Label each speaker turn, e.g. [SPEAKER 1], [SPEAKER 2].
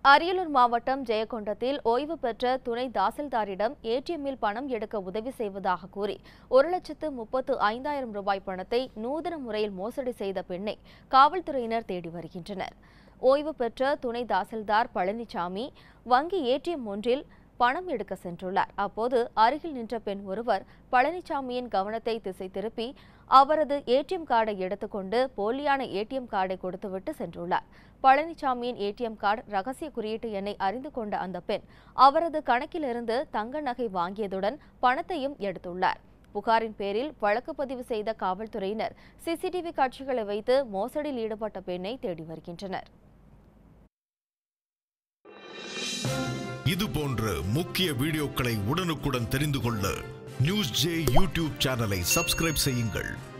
[SPEAKER 1] அரியலூர் மாவட்டம் ஜெயங்கொண்டத்தில் ஓய்வு பெற்ற துணை தாசில்தாரிடம் ஏடிஎம்மில் பணம் எடுக்க உதவி செய்வதாக கூறி ஒரு லட்சத்து முப்பத்து ஐந்தாயிரம் ரூபாய் பணத்தை நூதன முறையில் மோசடி செய்த பெண்ணை காவல்துறையினர் தேடி வருகின்றனர் ஓய்வு பெற்ற துணை தாசில்தார் பழனிசாமி வங்கி ஏடிஎம் ஒன்றில் பணம் எடுக்க சென்றுள்ளார் அப்போது அருகில் நின்ற பெண் ஒருவர் பழனிசாமியின் கவனத்தை திசை திருப்பி அவரது ஏடிஎம் கார்டை எடுத்துக்கொண்டு போலியான ஏடிஎம் கார்டை கொடுத்துவிட்டு சென்றுள்ளார் பழனிசாமியின் ஏடிஎம் கார்டு ரகசிய குறியீட்டு எண்ணை அறிந்து கொண்ட அந்த பெண் அவரது கணக்கிலிருந்து தங்க நகை வாங்கியதுடன் பணத்தையும் எடுத்துள்ளார் புகாரின் பேரில் வழக்கு பதிவு செய்த காவல்துறையினர் சிசிடிவி காட்சிகளை வைத்து மோசடியில் ஈடுபட்ட பெண்ணை தேடி வருகின்றனர்
[SPEAKER 2] இது போன்ற முக்கிய வீடியோக்களை உடனுக்குடன் தெரிந்து கொள்ள நியூஸ் ஜே யூடியூப் சேனலை சப்ஸ்கிரைப் செய்யுங்கள்